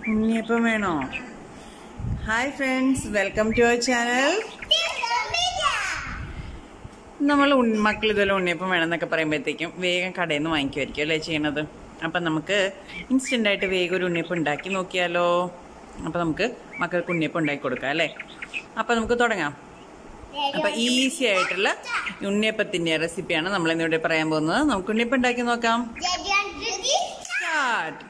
ഉണ്ണിയപ്പം വേണോ hi friends welcome to our channel നമ്മൾ മക്കൾ ഇതുപോലെ ഉണ്ണിയപ്പം വേണമെന്നൊക്കെ പറയുമ്പോഴത്തേക്കും വേഗം കടയിൽ നിന്ന് വാങ്ങിക്കുമായിരിക്കും അല്ലേ ചെയ്യണത് അപ്പം നമുക്ക് ഇൻസ്റ്റൻ്റ് ആയിട്ട് വേഗം ഒരു ഉണ്ണിയപ്പം ഉണ്ടാക്കി നോക്കിയാലോ അപ്പം നമുക്ക് മക്കൾക്ക് ഉണ്ണിയപ്പം ഉണ്ടാക്കി കൊടുക്കാം അല്ലേ അപ്പം നമുക്ക് തുടങ്ങാം അപ്പം ഈസി ആയിട്ടുള്ള ഉണ്ണിയപ്പത്തിൻ്റെ റെസിപ്പിയാണ് നമ്മൾ ഇന്നിവിടെ പറയാൻ പോകുന്നത് നമുക്ക് ഉണ്ണിയപ്പം ഉണ്ടാക്കി നോക്കാം സ്റ്റാർട്ട്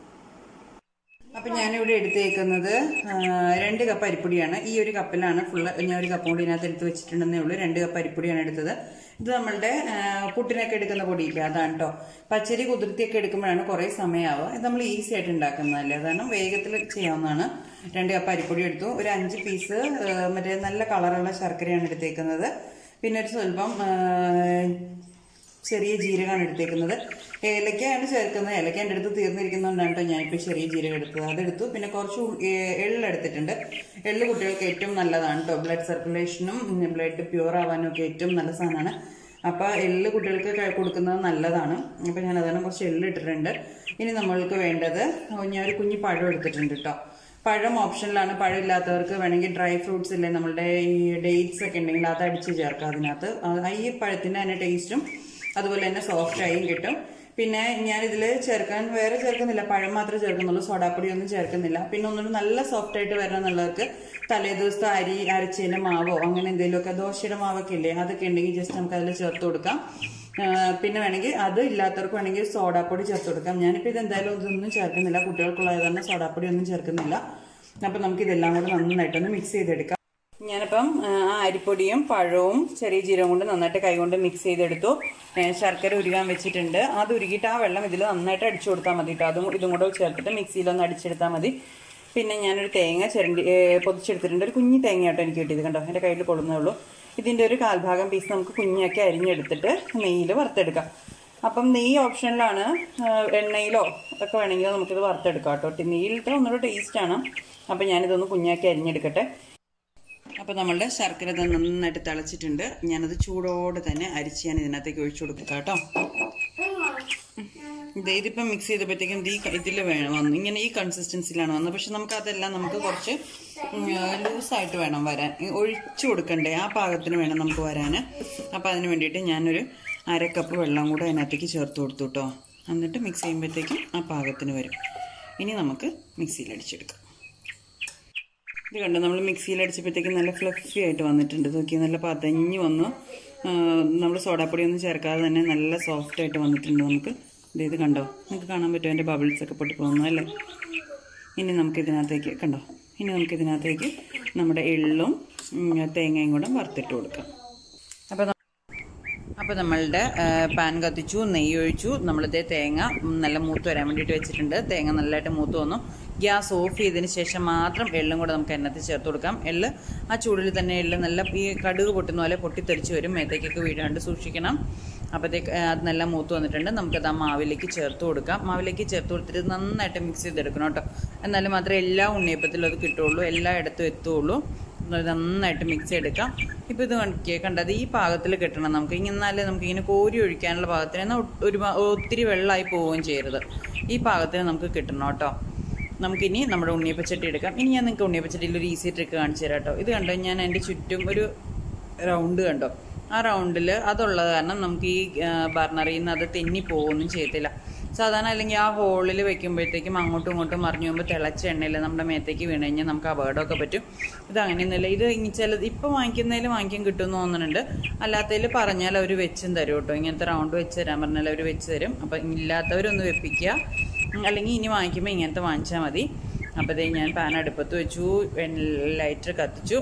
അപ്പൊ ഞാനിവിടെ എടുത്തേക്കുന്നത് ആ, രണ്ട് കപ്പ് അരിപ്പൊടിയാണ് ഈ ഒരു കപ്പിലാണ് ഫുള്ള് ഞാൻ ഒരു കപ്പ് കൂടി ഇതിനകത്ത് എടുത്ത് വെച്ചിട്ടുണ്ടെന്നേ ഉള്ളൂ രണ്ട് കപ്പ് അരിപ്പൊടിയാണ് എടുത്തത് ഇത് നമ്മളുടെ ആ, പുട്ടിനൊക്കെ എടുക്കുന്ന പൊടിയില്ല അതാണ് കേട്ടോ പച്ചരി കുതിർത്തിയൊക്കെ എടുക്കുമ്പോഴാണ് കുറേ സമയമാവുക ഇത് നമ്മൾ ഈസി ആയിട്ട് ഉണ്ടാക്കുന്നതല്ലേ അതാണ് വേഗത്തിൽ ചെയ്യാവുന്നതാണ് രണ്ട് കപ്പ് അരിപ്പൊടി എടുത്തു ഒരു അഞ്ച് പീസ് ആ, മറ്റേ നല്ല കളറുള്ള ശർക്കരയാണ് എടുത്തേക്കുന്നത് പിന്നെ ഒരു സ്വല്പം ആ, ചെറിയ ജീരകമാണ് എടുത്തേക്കുന്നത് ഏലക്കയാണ് ചേർക്കുന്നത് ഏലക്ക എൻ്റെ അടുത്ത് തീർന്നിരിക്കുന്നതുകൊണ്ടാണ് കേട്ടോ ഞാനിപ്പോൾ ചെറിയ ജീരകം എടുത്തത് അതെടുത്തു പിന്നെ കുറച്ച് ഉ- ഏ- എള്ള് എടുത്തിട്ടുണ്ട് എള്ള് കുട്ടികൾക്ക് ഏറ്റവും നല്ലതാണ് കേട്ടോ ബ്ലഡ് സർക്കുലേഷനും ബ്ലഡ് പ്യൂർ ആവാനും ഒക്കെ ഏറ്റവും നല്ല സാധനമാണ് അപ്പോൾ എള്ള് കുട്ടികൾക്ക് ക- കൊടുക്കുന്നത് നല്ലതാണ് അപ്പോൾ ഞാൻ അതാണ് കുറച്ച് എള്ള് ഇട്ടിട്ടുണ്ട് ഇനി നമ്മൾക്ക് വേണ്ടത് ഞാൻ ഒരു കുഞ്ഞു പഴം എടുത്തിട്ടുണ്ട് കേട്ടോ പഴം ഓപ്ഷനിലാണ് പഴം ഇല്ലാത്തവർക്ക് വേണമെങ്കിൽ ഡ്രൈ ഫ്രൂട്ട്സ് ഇല്ലേ നമ്മളുടെ ഈ ഡേറ്റ്സ് ഒക്കെ ഉണ്ടെങ്കിൽ അത് അടിച്ച് ചേർക്കാം അതിനകത്ത് ആ ഈ പഴത്തിൻ്റെ തന്നെ ടേസ്റ്റും അതുപോലെ തന്നെ സോഫ്റ്റ് ആയും കിട്ടും പിന്നെ ഞാൻ ഇതിൽ ചേർക്കാൻ വേറെ ചേർക്കുന്നില്ല പഴം മാത്രമേ ചേർക്കുന്നുള്ളൂ സോഡാപ്പൊടി ഒന്നും ചേർക്കുന്നില്ല പിന്നെ ഒന്നുകൂടി നല്ല സോഫ്റ്റ് ആയിട്ട് വരണം എന്നുള്ളവർക്ക് തലേ ദിവസത്തെ അരി അരച്ചതിന്റെ മാവോ അങ്ങനെ എന്തെങ്കിലുമൊക്കെ ദോശയുടെ മാവൊക്കെ ഇല്ലേ അതൊക്കെ ഉണ്ടെങ്കിൽ ജസ്റ്റ് നമുക്ക് അതിൽ ചേർത്ത് കൊടുക്കാം ആ, പിന്നെ വേണമെങ്കിൽ അത് ഇല്ലാത്തവർക്ക് വേണമെങ്കിൽ സോഡാപ്പൊടി ചേർത്ത് കൊടുക്കാം ഞാനിപ്പോൾ ഇത് എന്തായാലും ഇതൊന്നും ചേർക്കുന്നില്ല കുട്ടികൾക്കുള്ളത് തന്നെ സോഡാപ്പൊടി ഒന്നും ചേർക്കുന്നില്ല അപ്പം നമുക്ക് ഇതെല്ലാം കൂടെ നന്നായിട്ടൊന്ന് മിക്സ് ചെയ്തെടുക്കാം ഞാനിപ്പം ആ, ആ അരിപ്പൊടിയും പഴവും ചെറിയ ജീരകം കൊണ്ട് നന്നായിട്ട് കൈകൊണ്ട് മിക്സ് ചെയ്തെടുത്തു ഏ, ശർക്കര ഉരുകാൻ വെച്ചിട്ടുണ്ട് അത് ഉരുകിയിട്ട് ആ വെള്ളം ഇതിൽ നന്നായിട്ട് അടിച്ചു കൊടുത്താൽ മതി കേട്ടോ അതും ഇതും കൂടെ ചേർത്തിട്ട് മിക്സിയിലൊന്ന് അടിച്ചെടുത്താൽ മതി പിന്നെ ഞാനൊരു തേങ്ങ ചിരണ്ടി ഏ, പൊതിച്ചെടുത്തിട്ടുണ്ട് ഒരു കുഞ്ഞി തേങ്ങ കേട്ടോ എനിക്ക് കിട്ടിയത് കണ്ടോ എൻ്റെ കയ്യിൽ കൊള്ളുന്നേ ഉള്ളൂ ഇതിൻ്റെ ഒരു കാൽഭാഗം പീസ് നമുക്ക് കുഞ്ഞാക്കി അരിഞ്ഞെടുത്തിട്ട് നെയ്യിൽ വറുത്തെടുക്കാം അപ്പം നെയ്യ് ഓപ്ഷനിലാണ് ആ, എണ്ണയിലോ ഒക്കെ വേണമെങ്കിൽ നമുക്കിത് വറുത്തെടുക്കാം കേട്ടോ നെയ്യിലത്തെ ഒന്നുകൂടെ ടേസ്റ്റാണ് അപ്പം ഞാനിതൊന്ന് കുഞ്ഞാക്കി അരിഞ്ഞെടുക്കട്ടെ അപ്പോൾ നമ്മളുടെ ശർക്കര ഇത് നന്നായിട്ട് തിളച്ചിട്ടുണ്ട് ഞാനത് ചൂടോടെ തന്നെ അരിച്ച് ഞാൻ ഇതിനകത്തേക്ക് ഒഴിച്ചു കൊടുക്കുക കേട്ടോ ഇത് ഇതിപ്പം മിക്സ് ചെയ്തപ്പോഴത്തേക്കും ഇത് ഈ ഇതിൽ വേണം വന്നു ഇങ്ങനെ ഈ കൺസിസ്റ്റൻസിലാണ് വന്നത് പക്ഷെ നമുക്ക് അതെല്ലാം നമുക്ക് കുറച്ച് ലൂസായിട്ട് വേണം വരാൻ ഈ ഒഴിച്ചു കൊടുക്കണ്ടേ ആ പാകത്തിന് വേണം നമുക്ക് വരാൻ അപ്പോൾ അതിന് വേണ്ടിയിട്ട് ഞാനൊരു അര കപ്പ് വെള്ളം കൂടെ അതിനകത്തേക്ക് ചേർത്ത് കൊടുത്തു കേട്ടോ എന്നിട്ട് മിക്സ് ചെയ്യുമ്പോഴത്തേക്കും ആ പാകത്തിന് വരും ഇനി നമുക്ക് മിക്സിയിൽ അടിച്ചെടുക്കാം ഇത് കണ്ടോ നമ്മൾ മിക്സിയിൽ അടിച്ചപ്പോഴത്തേക്കും നല്ല ഫ്ലഫി ആയിട്ട് വന്നിട്ടുണ്ട് നോക്കി നല്ല പതഞ്ഞ് വന്നു നമ്മൾ സോഡാപ്പൊടി ഒന്നും ചേർക്കാതെ തന്നെ നല്ല സോഫ്റ്റ് ആയിട്ട് വന്നിട്ടുണ്ട് നമുക്ക് ഇത് ഇത് കണ്ടോ നിങ്ങൾക്ക് കാണാൻ പറ്റുമോ എൻ്റെ ബബിൾസ് ഒക്കെ പൊട്ടി പോകുന്നു അല്ലേ ഇനി നമുക്ക് ഇതിനകത്തേക്ക് കണ്ടോ ഇനി നമുക്ക് ഇതിനകത്തേക്ക് നമ്മുടെ എള്ളും ഉം, തേങ്ങയും കൂടെ വറുത്തിട്ട് കൊടുക്കാം അപ്പോൾ അപ്പോൾ നമ്മളുടെ ആ, പാൻ കത്തിച്ചു നെയ്യ് ഒഴിച്ചു നമ്മളിതേ തേങ്ങ ഉം, നല്ല മൂത്ത് വരാൻ വേണ്ടിയിട്ട് വെച്ചിട്ടുണ്ട് തേങ്ങ നല്ലതായിട്ട് മൂത്ത് വന്നു ഗ്യാസ് ഓഫ് ചെയ്തതിന് ശേഷം മാത്രം എള്ളും കൂടെ നമുക്ക് എണ്ണത്തിൽ ചേർത്ത് കൊടുക്കാം എള്ള് ആ ചൂടിൽ തന്നെ എള്ള് നല്ല ഈ കടുക് പൊട്ടുന്ന പോലെ പൊട്ടിത്തെറിച്ച് വരും മേത്തേക്കൊക്കെ വീഴാണ്ട് സൂക്ഷിക്കണം അപ്പോഴത്തേക്ക് അത് നല്ല മൂത്ത് വന്നിട്ടുണ്ട് നമുക്കത് ആ മാവിലേക്ക് ചേർത്ത് കൊടുക്കാം മാവിലേക്ക് ചേർത്ത് കൊടുത്തിട്ട് നന്നായിട്ട് മിക്സ് ചെയ്തെടുക്കണം കേട്ടോ എന്നാലും മാത്രമേ എല്ലാ ഉണ്ണിയപ്പത്തിലും അത് കിട്ടുള്ളൂ എല്ലായിടത്തും എത്തുള്ളൂ അത് നന്നായിട്ട് മിക്സ് ചെയ്തെടുക്കാം ഇപ്പോൾ ഇത് കണ്ടിക്കേ കണ്ടത് ഈ പാകത്തിൽ കിട്ടണം നമുക്ക് ഇന്നാലേ നമുക്ക് ഇങ്ങനെ കോരി ഒഴിക്കാനുള്ള പാകത്തിന് എന്നാൽ ഒ- ഒരു ഒത്തിരി വെള്ളമായി പോവുകയും ചെയ്യരുത് ഈ പാകത്തിന് നമുക്ക് കിട്ടണം കേട്ടോ നമുക്കിനി നമ്മുടെ ഉണ്ണിയപ്പച്ചട്ടി എടുക്കാം ഇനി ഞാൻ നിങ്ങൾക്ക് ഉണ്ണിയപ്പച്ചട്ടിയിൽ ഒരു ഈസി ട്രിക്ക് കാണിച്ചു തരാം കേട്ടോ ഇത് കണ്ടോ ഞാൻ എൻ്റെ ചുറ്റും ഒരു റൗണ്ട് കണ്ടോ ആ റൗണ്ടിൽ അതുള്ളത് കാരണം നമുക്ക് ഈ ബർണറിൽ നിന്ന് അത് തെന്നി പോകുകയൊന്നും ചെയ്യത്തില്ല സാധാരണ അല്ലെങ്കിൽ ആ ഹോളിൽ വെക്കുമ്പോഴത്തേക്കും അങ്ങോട്ടും ഇങ്ങോട്ടും മറിഞ്ഞു പോകുമ്പോൾ തിളച്ച എണ്ണയിൽ നമ്മുടെ മേത്തേക്ക് വീണ് കഴിഞ്ഞാൽ നമുക്ക് അപകടമൊക്കെ പറ്റും ഇത് അങ്ങനെയൊന്നുമില്ല ഇത് ഇനി ചിലത് ഇപ്പോൾ വാങ്ങിക്കുന്നതിൽ വാങ്ങിക്കാൻ കിട്ടുമെന്ന് തോന്നുന്നുണ്ട് അല്ലാത്തതിൽ പറഞ്ഞാൽ അവർ വെച്ചും തരും കേട്ടോ ഇങ്ങനത്തെ റൗണ്ട് വെച്ച് തരാൻ പറഞ്ഞാൽ അവർ വെച്ച് തരും അപ്പം ഇല്ലാത്തവരൊന്ന് വെപ്പിക്കുക ഉം, അല്ലെങ്കിൽ ഇനി വാങ്ങിക്കുമ്പോൾ ഇങ്ങനത്തെ വാങ്ങിച്ചാൽ മതി അപ്പോഴത്തേ ഞാൻ പാൻ അടുപ്പത്ത് വെച്ചു ലൈറ്റർ കത്തിച്ചു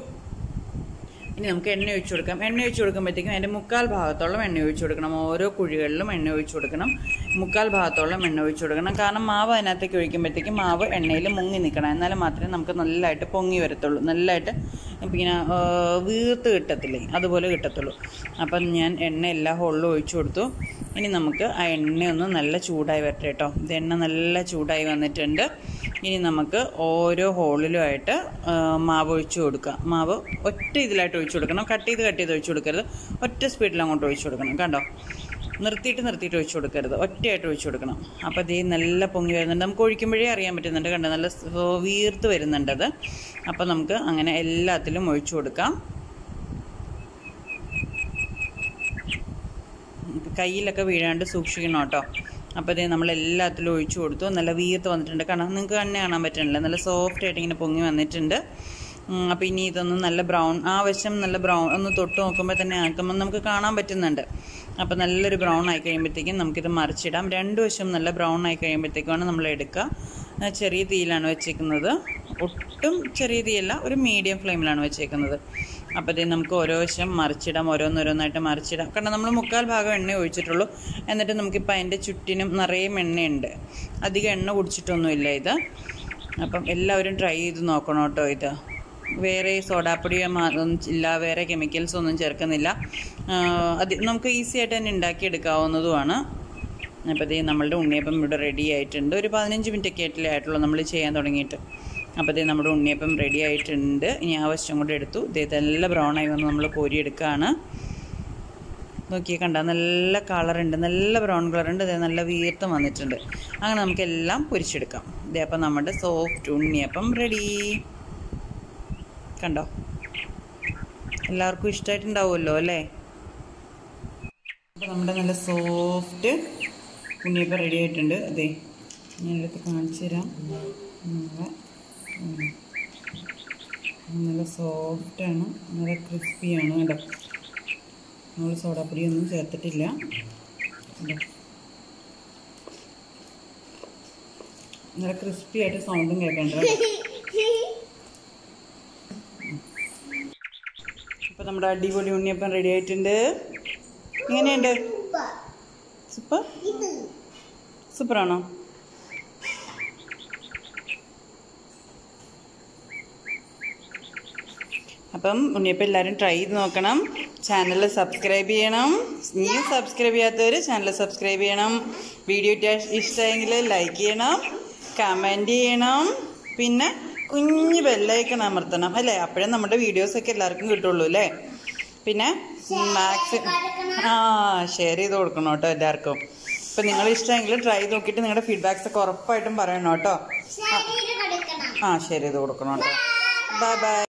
ഇനി നമുക്ക് എണ്ണ ഒഴിച്ചു കൊടുക്കാം എണ്ണ ഒഴിച്ചു കൊടുക്കുമ്പോഴത്തേക്കും അതിൻ്റെ മുക്കാൽ ഭാഗത്തോളം എണ്ണ ഒഴിച്ചു കൊടുക്കണം ഓരോ കുഴികളിലും എണ്ണ ഒഴിച്ചു കൊടുക്കണം മുക്കാൽ ഭാഗത്തോളം എണ്ണ ഒഴിച്ചു കൊടുക്കണം കാരണം മാവ് അതിനകത്തേക്ക് ഒഴിക്കുമ്പോഴത്തേക്കും മാവ് എണ്ണയിൽ മുങ്ങി നിൽക്കണം എന്നാലും മാത്രമേ നമുക്ക് നല്ലതായിട്ട് പൊങ്ങി വരത്തുള്ളൂ നല്ലതായിട്ട് ഇപ്പം ഇങ്ങനെ ആ, വീർത്ത് കിട്ടത്തില്ലേ അതുപോലെ കിട്ടത്തുള്ളൂ അപ്പം ഞാൻ എണ്ണ എല്ലാ ഹോളിലും ഒഴിച്ചു കൊടുത്തു ഇനി നമുക്ക് ആ എണ്ണയൊന്ന് നല്ല ചൂടായി വരട്ടെ കേട്ടോ ഇത് എണ്ണ നല്ല ചൂടായി വന്നിട്ടുണ്ട് ഇനി നമുക്ക് ഓരോ ഹോളിലുമായിട്ട് ആ, മാവ് ഒഴിച്ചു കൊടുക്കുക മാവ് ഒറ്റ ഇതിലായിട്ട് ഒഴിച്ചു കൊടുക്കണം കട്ട് ചെയ്ത് കട്ട് ചെയ്ത് ഒഴിച്ചു കൊടുക്കരുത് ഒറ്റ സ്പീഡിൽ അങ്ങോട്ട് ഒഴിച്ചു കൊടുക്കണം കണ്ടോ നിർത്തിയിട്ട് നിർത്തിയിട്ട് ഒഴിച്ചു കൊടുക്കരുത് ഒറ്റയായിട്ട് ഒഴിച്ചു കൊടുക്കണം അപ്പോൾ ഇത് നല്ല പൊങ്ങി വരുന്നുണ്ട് നമുക്ക് ഒഴിക്കുമ്പോഴേ അറിയാൻ പറ്റുന്നുണ്ട് കണ്ടോ നല്ല സ് വീർത്ത് വരുന്നുണ്ട് അത് അപ്പോൾ നമുക്ക് അങ്ങനെ എല്ലാത്തിലും ഒഴിച്ചു കൊടുക്കാം കയ്യിലൊക്കെ വീഴാണ്ട് സൂക്ഷിക്കണം കേട്ടോ അപ്പോൾ ഇത് നമ്മൾ എല്ലാത്തിലും ഒഴിച്ചു കൊടുത്തു നല്ല വീർത്ത് വന്നിട്ടുണ്ട് കാരണം നിങ്ങൾക്ക് കണ്ണ് കാണാൻ പറ്റണില്ല നല്ല സോഫ്റ്റ് ആയിട്ട് ഇങ്ങനെ പൊങ്ങി വന്നിട്ടുണ്ട് അപ്പോൾ ഇനി ഇതൊന്ന് നല്ല ബ്രൗൺ ആ വശം നല്ല ബ്രൗൺ ഒന്ന് തൊട്ട് നോക്കുമ്പോൾ തന്നെ ആക്കുമ്പോൾ നമുക്ക് കാണാൻ പറ്റുന്നുണ്ട് അപ്പോൾ നല്ലൊരു ബ്രൗൺ ആയി കഴിയുമ്പോഴത്തേക്കും നമുക്കിത് മറിച്ചിടാം രണ്ട് വശം നല്ല ബ്രൗൺ ആയി കഴിയുമ്പോഴത്തേക്കാണ് നമ്മൾ എടുക്കുക ആ, ചെറിയ തീയിലാണ് വെച്ചേക്കുന്നത് ഒട്ടും ചെറിയ തീയല്ല ഒരു മീഡിയം ഫ്ലെയിമിലാണ് വെച്ചേക്കുന്നത് അപ്പോൾ ഇത് നമുക്ക് ഓരോ വശം മറിച്ചിടാം ഓരോന്നോരോന്നായിട്ട് മറിച്ചിടാം കാരണം നമ്മൾ മുക്കാൽ ഭാഗം എണ്ണ ഒഴിച്ചിട്ടുള്ളൂ എന്നിട്ട് നമുക്കിപ്പോൾ അതിൻ്റെ ചുറ്റിനും നിറയെ എണ്ണയുണ്ട് അധികം എണ്ണ കുടിച്ചിട്ടൊന്നുമില്ല ഇത് അപ്പം എല്ലാവരും ട്രൈ ചെയ്ത് നോക്കണം കേട്ടോ ഇത് വേറെ സോഡാപ്പൊടിയോ മാ- ഒന്നും ഇല്ല വേറെ കെമിക്കൽസ് ഒന്നും ചേർക്കുന്നില്ല ആ, അത് നമുക്ക് ഈസി ആയിട്ട് തന്നെ ഉണ്ടാക്കിയെടുക്കാവുന്നതുമാണ് അപ്പോൾ ഇത് നമ്മളുടെ ഉണ്ണിയപ്പം ഇവിടെ റെഡി ആയിട്ടുണ്ട് ഒരു പതിനഞ്ച് മിനിറ്റ് ഒക്കെ ആയിട്ടില്ലേ ആയിട്ടുള്ളൂ നമ്മൾ ചെയ്യാൻ തുടങ്ങിയിട്ട് അപ്പോൾ ഇത് നമ്മുടെ ഉണ്ണിയപ്പം റെഡി ആയിട്ടുണ്ട് ഇനി ആവശ്യം കൂടെ എടുത്തു ഇത് ഇതെല്ലാം ബ്രൗൺ ആയി വന്ന് നമ്മൾ കോരിയെടുക്കുകയാണ് നോക്കിയേ കണ്ട നല്ല കളറുണ്ട് നല്ല ബ്രൗൺ കളറുണ്ട് ഇത് നല്ല വീർത്തും വന്നിട്ടുണ്ട് അങ്ങനെ നമുക്കെല്ലാം പൊരിച്ചെടുക്കാം ഇതേ അപ്പം നമ്മുടെ സോഫ്റ്റ് ഉണ്ണിയപ്പം റെഡി കണ്ടോ എല്ലാവർക്കും ഇഷ്ടമായിട്ടുണ്ടാവുമല്ലോ അല്ലേ അപ്പോൾ നമ്മുടെ നല്ല സോഫ്റ്റ് ഉണ്ണിയപ്പം റെഡി ആയിട്ടുണ്ട് അതെ ഞാനിതൊക്കെ കാണിച്ചു തരാം നല്ല ഉം. നല്ല സോഫ്റ്റാണ് നല്ല ക്രിസ്പിയാണ് കേട്ടോ നമ്മൾ സോഡാപ്പൊടിയൊന്നും ചേർത്തിട്ടില്ല കണ്ടോ നല്ല ക്രിസ്പി ആയിട്ട് സൗണ്ടും കേൾക്കണ്ട ഇപ്പൊ നമ്മുടെ അടിപൊളി ഉണ്ണിയപ്പം റെഡി ആയിട്ടുണ്ട് എങ്ങനെയുണ്ട് സൂപ്പർ സൂപ്പറാണോ അപ്പം ഉണ്ണിയപ്പം എല്ലാവരും ട്രൈ ചെയ്ത് നോക്കണം ചാനൽ സബ്സ്ക്രൈബ് ചെയ്യണം ഇനിയും സബ്സ്ക്രൈബ് ചെയ്യാത്തവർ ചാനൽ സബ്സ്ക്രൈബ് ചെയ്യണം വീഡിയോ ഇഷ്ടമെങ്കിൽ ലൈക്ക് ചെയ്യണം കമൻറ്റ് ചെയ്യണം പിന്നെ കുഞ്ഞ് ബെല്ലൈക്കൺ അമർത്തണം അല്ലേ അപ്പോഴേ നമ്മുടെ വീഡിയോസൊക്കെ എല്ലാവർക്കും കിട്ടുള്ളൂ അല്ലേ പിന്നെ മാക്സി ആ ഷെയർ ചെയ്ത് കൊടുക്കണം കേട്ടോ എല്ലാവർക്കും ഇപ്പം നിങ്ങൾ ഇഷ്ടമെങ്കിൽ ട്രൈ ചെയ്ത് നോക്കിയിട്ട് നിങ്ങളുടെ ഫീഡ്ബാക്സ് ഒക്കെ ഉറപ്പായിട്ടും പറയണം കേട്ടോ ശരീരം കൊടുക്കണം ആ ഷെയർ ചെയ്ത് കൊടുക്കണം കേട്ടോ ബൈ ബൈ